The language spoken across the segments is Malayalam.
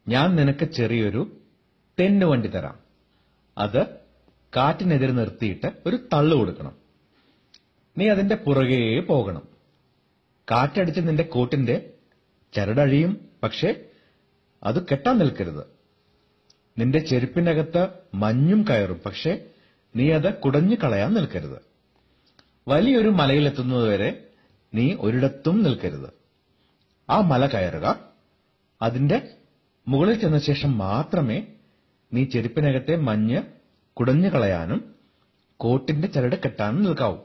ഞാൻ നിനക്ക് ചെറിയൊരു തെന്നുവണ്ടി തരാം അത് കാറ്റിനെതിരെ നിർത്തിയിട്ട് ഒരു തള്ളു കൊടുക്കണം നീ അതിന്റെ പുറകെ പോകണം കാറ്റടിച്ച് നിന്റെ കോട്ടിന്റെ ചരടഴിയും പക്ഷേ അത് കെട്ടാൻ നിൽക്കരുത് നിന്റെ ചെരുപ്പിനകത്ത് മഞ്ഞും കയറും പക്ഷേ നീ അത് കുടഞ്ഞു കളയാൻ നിൽക്കരുത് വലിയൊരു മലയിലെത്തുന്നതുവരെ നീ ഒരിടത്തും നിൽക്കരുത് ആ മല കയറുക അതിന്റെ മുകളിൽ ചെന്ന ശേഷം മാത്രമേ നീ ചെരുപ്പിനകത്തെ മഞ്ഞ് കുടഞ്ഞു കളയാനും കോട്ടിന്റെ ചരട് കെട്ടാനും നിൽക്കാവൂ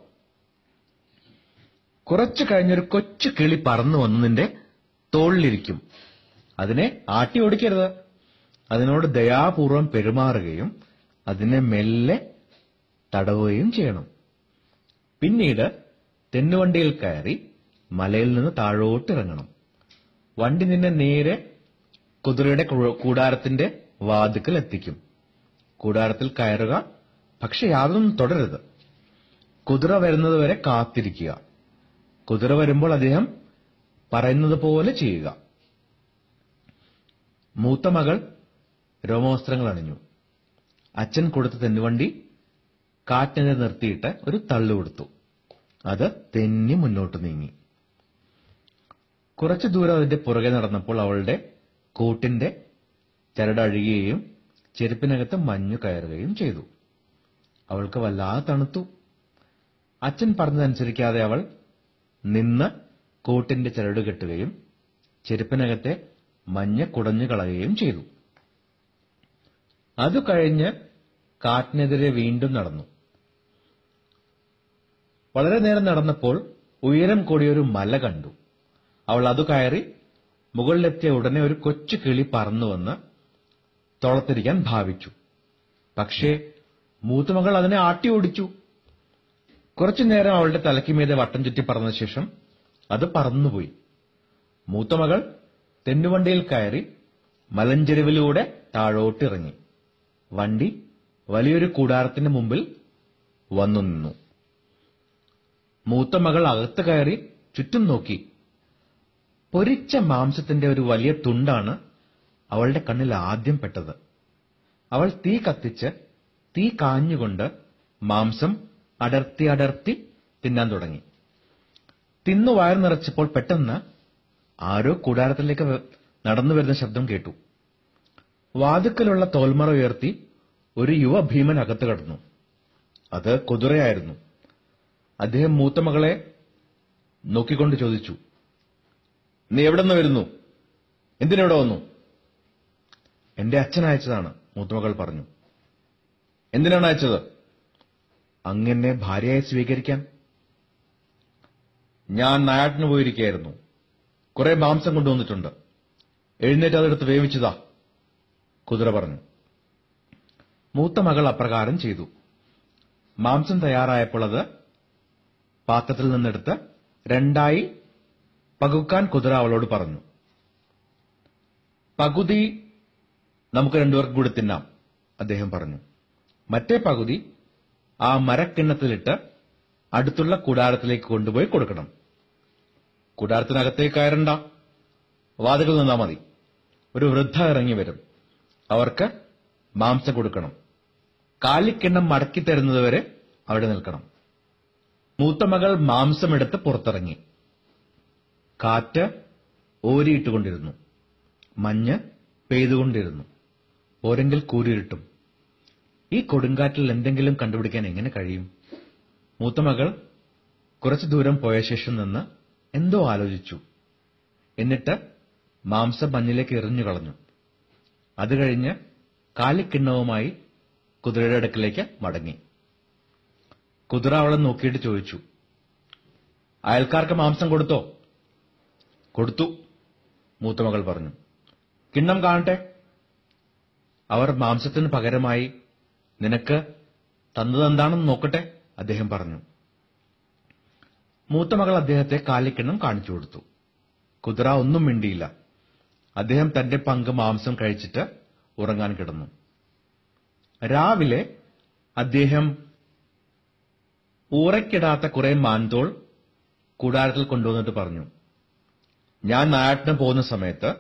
കുറച്ചു കഴിഞ്ഞൊരു കൊച്ചു കിളി പറന്നു വന്ന് നിന്റെ തോളിലിരിക്കും അതിനെ ആട്ടി ഓടിക്കരുത് അതിനോട് ദയാപൂർവം പെരുമാറുകയും അതിനെ മെല്ലെ തടവുകയും ചെയ്യണം പിന്നീട് തെന്നുവണ്ടിയിൽ കയറി മലയിൽ നിന്ന് താഴോട്ട് ഇറങ്ങണം വണ്ടി നിന്നെ നേരെ കുതിരയുടെ കു- കൂടാരത്തിന്റെ വാതുക്കൽ എത്തിക്കും കൂടാരത്തിൽ കയറുക പക്ഷെ യാതൊന്നും തുടരുത് കുതിര വരുന്നതുവരെ കാത്തിരിക്കുക കുതിര വരുമ്പോൾ അദ്ദേഹം പറയുന്നത് പോലെ ചെയ്യുക മൂത്ത മകൾ രോമവസ്ത്രങ്ങൾ അണിഞ്ഞു അച്ഛൻ കൊടുത്ത തെന്നുവണ്ടി കാറ്റിനെ നിർത്തിയിട്ട് ഒരു തള്ളു കൊടുത്തു അത് തെന്നി മുന്നോട്ട് നീങ്ങി കുറച്ചു ദൂരം അതിന്റെ പുറകെ നടന്നപ്പോൾ അവളുടെ കൂട്ടിന്റെ ചരടഴുകുകയും ചെരുപ്പിനകത്ത് മഞ്ഞു കയറുകയും ചെയ്തു അവൾക്ക് വല്ലാതെ തണുത്തു അച്ഛൻ പറഞ്ഞതനുസരിക്കാതെ അവൾ നിന്ന് കൂട്ടിന്റെ ചരട് കെട്ടുകയും ചെരുപ്പിനകത്തെ മഞ്ഞ കുടഞ്ഞു കളയുകയും ചെയ്തു അത് കഴിഞ്ഞ് കാറ്റിനെതിരെ വീണ്ടും നടന്നു വളരെ നേരം നടന്നപ്പോൾ ഉയരം കൂടിയൊരു മല കണ്ടു അവൾ അത് കയറി മുകളിലെത്തിയ ഉടനെ ഒരു കൊച്ചു കിളി പറന്നു വന്ന് തോളത്തിരിക്കാൻ ഭാവിച്ചു പക്ഷേ മൂത്തുമകൾ അതിനെ ആട്ടി ഓടിച്ചു കുറച്ചു നേരം അവളുടെ തലയ്ക്ക് മീതെ വട്ടം ചുറ്റി പറന്ന ശേഷം അത് പറന്നുപോയി മൂത്തമകൾ തെന്നുവണ്ടിയിൽ കയറി മലഞ്ചെരുവിലൂടെ താഴോട്ട് ഇറങ്ങി വണ്ടി വലിയൊരു കൂടാരത്തിന് മുമ്പിൽ വന്നു നിന്നു മൂത്ത മകൾ അകത്ത് കയറി ചുറ്റും നോക്കി പൊരിച്ച മാംസത്തിന്റെ ഒരു വലിയ തുണ്ടാണ് അവളുടെ കണ്ണിൽ ആദ്യം പെട്ടത് അവൾ തീ കത്തിച്ച് തീ കാഞ്ഞുകൊണ്ട് മാംസം അടർത്തി അടർത്തി തിന്നാൻ തുടങ്ങി തിന്നു വയർ നിറച്ചപ്പോൾ പെട്ടെന്ന് ആരോ കൂടാരത്തിലേക്ക് വ- നടന്നു വരുന്ന ശബ്ദം കേട്ടു വാതുക്കലുള്ള തോൽമറ ഉയർത്തി ഒരു യുവ ഭീമൻ അകത്ത് കടന്നു അത് കുതിരയായിരുന്നു അദ്ദേഹം മൂത്ത മകളെ നോക്കിക്കൊണ്ട് ചോദിച്ചു നീ എവിടെ നിന്ന് വരുന്നു എന്തിനെവിടെ വന്നു എന്റെ അച്ഛൻ അയച്ചതാണ് മൂത്തമകൾ പറഞ്ഞു എന്തിനാണ് അയച്ചത് അങ്ങനെ ഭാര്യയായി സ്വീകരിക്കാൻ ഞാൻ നായാട്ടിന് പോയിരിക്കുകയായിരുന്നു കുറെ മാംസം കൊണ്ടുവന്നിട്ടുണ്ട് എഴുന്നേറ്റ് അതെടുത്ത് വേവിച്ചതാ കുതിര പറഞ്ഞു മൂത്ത മകൾ അപ്രകാരം ചെയ്തു മാംസം തയ്യാറായപ്പോൾ അത് പാത്രത്തിൽ നിന്നെടുത്ത് രണ്ടായി പകുക്കാൻ കുതിര അവളോട് പറഞ്ഞു പകുതി നമുക്ക് രണ്ടുപേർക്ക് കൂടി തിന്നാം അദ്ദേഹം പറഞ്ഞു മറ്റേ പകുതി ആ മരക്കിണ്ണത്തിലിട്ട് അടുത്തുള്ള കൂടാരത്തിലേക്ക് കൊണ്ടുപോയി കൊടുക്കണം കൂടാരത്തിനകത്തേക്ക് കയറണ്ട വാതിൽ നിന്നാ മതി ഒരു വൃദ്ധ ഇറങ്ങി വരും അവർക്ക് മാംസം കൊടുക്കണം കാലിക്കിണ്ണം മടക്കി തരുന്നതുവരെ അവിടെ നിൽക്കണം മൂത്ത മകൾ മാംസമെടുത്ത് പുറത്തിറങ്ങി കാറ്റ് ഓരിയിട്ടുകൊണ്ടിരുന്നു മഞ്ഞ് പെയ്തുകൊണ്ടിരുന്നു ഓരെങ്കിൽ കൂരിരുട്ടും ഈ കൊടുങ്കാറ്റിൽ എന്തെങ്കിലും കണ്ടുപിടിക്കാൻ എങ്ങനെ കഴിയും മൂത്തമകൾ കുറച്ചു ദൂരം പോയ ശേഷം നിന്ന് എന്തോ ആലോചിച്ചു എന്നിട്ട് മാംസം മഞ്ഞിലേക്ക് എറിഞ്ഞു കളഞ്ഞു അത് കഴിഞ്ഞ് കാലിക്കിണ്ണവുമായി കുതിരയുടെ അടുക്കിലേക്ക് മടങ്ങി കുതിര അവളെ നോക്കിയിട്ട് ചോദിച്ചു അയൽക്കാർക്ക് മാംസം കൊടുത്തോ കൊടുത്തു മൂത്തമകൾ പറഞ്ഞു കിണ്ണം കാണട്ടെ അവർ മാംസത്തിന് പകരമായി നിനക്ക് തന്നതെന്താണെന്ന് നോക്കട്ടെ അദ്ദേഹം പറഞ്ഞു മൂത്തമകൾ അദ്ദേഹത്തെ കാലിക്കിണ്ണം കാണിച്ചു കൊടുത്തു കുതിര ഒന്നും മിണ്ടിയില്ല അദ്ദേഹം തന്റെ പങ്ക് മാംസം കഴിച്ചിട്ട് ഉറങ്ങാൻ കിടന്നു രാവിലെ അദ്ദേഹം ഊറയ്ക്കിടാത്ത കുറെ മാൻതോൾ കൂടാരത്തിൽ കൊണ്ടുവന്നിട്ട് പറഞ്ഞു ഞാൻ നാട്ടിന് പോകുന്ന സമയത്ത്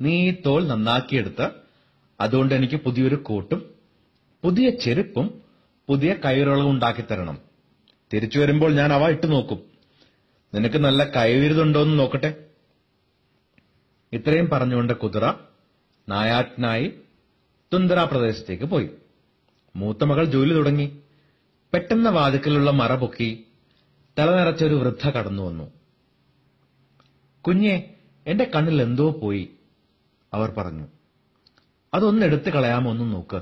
നീ ഈ തോൽ നന്നാക്കിയെടുത്ത് അതുകൊണ്ട് എനിക്ക് പുതിയൊരു കോട്ടും പുതിയ ചെരുപ്പും പുതിയ കയറുകളും ഉണ്ടാക്കി തരണം തിരിച്ചു വരുമ്പോൾ ഞാൻ അവ ഇട്ടു നോക്കും നിനക്ക് നല്ല കൈവിരുതുണ്ടോ എന്ന് നോക്കട്ടെ ഇത്രയും പറഞ്ഞുകൊണ്ട് കുതിര നായാട്ടിനായി തുന്തറ പ്രദേശത്തേക്ക് പോയി മൂത്ത മകൾ ജോലി തുടങ്ങി പെട്ടെന്ന് വാതിക്കലുള്ള മറ പൊക്കി തലനിറച്ച ഒരു വൃദ്ധ കടന്നു വന്നു കുഞ്ഞെ എന്റെ കണ്ണിൽ എന്തോ പോയി അവർ പറഞ്ഞു അതൊന്ന് എടുത്തു കളയാമോ ഒന്ന് നോക്ക്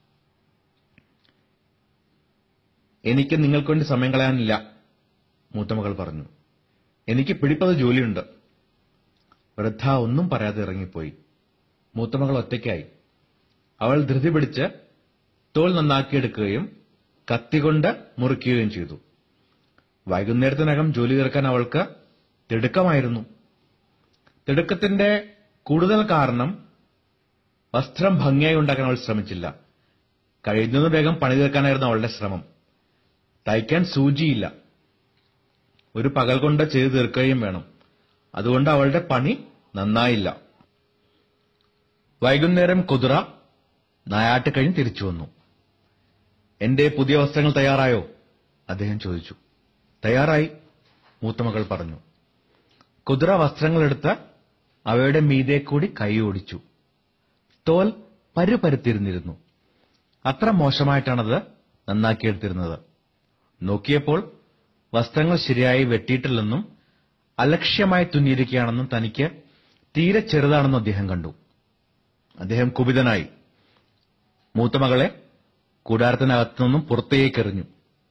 എനിക്ക് നിങ്ങൾക്ക് വേണ്ടി സമയം കളയാനില്ല മൂത്തമകൾ പറഞ്ഞു എനിക്ക് പിടിപ്പത് ജോലിയുണ്ട് വൃദ്ധ ഒന്നും പറയാതെ ഇറങ്ങിപ്പോയി മൂത്തമകൾ ഒറ്റയ്ക്കായി അവൾ ധൃതി പിടിച്ച് തോൾ നന്നാക്കിയെടുക്കുകയും കത്തികൊണ്ട് മുറിക്കുകയും ചെയ്തു വൈകുന്നേരത്തിനകം ജോലി തീർക്കാൻ അവൾക്ക് തിടുക്കമായിരുന്നു തിടുക്കത്തിന്റെ കൂടുതൽ കാരണം വസ്ത്രം ഭംഗിയായി ഉണ്ടാക്കാൻ അവൾ ശ്രമിച്ചില്ല കഴിയുന്നത് വേഗം പണി തീർക്കാനായിരുന്നു അവളുടെ ശ്രമം തയ്ക്കാൻ സൂചിയില്ല ഒരു പകൽ കൊണ്ട് ചെയ്തു തീർക്കുകയും വേണം അതുകൊണ്ട് അവളുടെ പണി നന്നായില്ല വൈകുന്നേരം കുതിര നായാട്ട് കഴിഞ്ഞ് തിരിച്ചു വന്നു എന്റെ പുതിയ വസ്ത്രങ്ങൾ തയ്യാറായോ അദ്ദേഹം ചോദിച്ചു തയ്യാറായി മൂത്തമകൾ പറഞ്ഞു കുതിര വസ്ത്രങ്ങളെടുത്ത് അവയുടെ മീതെ കൂടി കൈ ഓടിച്ചു തോൽ പരുപരുത്തിരുന്നിരുന്നു അത്ര മോശമായിട്ടാണത് നന്നാക്കിയെടുത്തിരുന്നത് നോക്കിയപ്പോൾ വസ്ത്രങ്ങൾ ശരിയായി വെട്ടിയിട്ടില്ലെന്നും അലക്ഷ്യമായി തുന്നിയിരിക്കുകയാണെന്നും തനിക്ക് തീരെ ചെറുതാണെന്നും അദ്ദേഹം കണ്ടു അദ്ദേഹം കുപിതനായി മൂത്തമകളെ കൂടാരത്തിനകത്തു നിന്നും പുറത്തേക്ക് എറിഞ്ഞു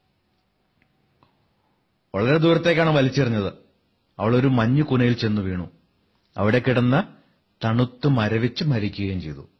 വളരെ ദൂരത്തേക്കാണ് വലിച്ചെറിഞ്ഞത് അവൾ ഒരു മഞ്ഞു കുനയിൽ ചെന്നു വീണു അവിടെ കിടന്ന് തണുത്തു മരവിച്ച് മരിക്കുകയും ചെയ്തു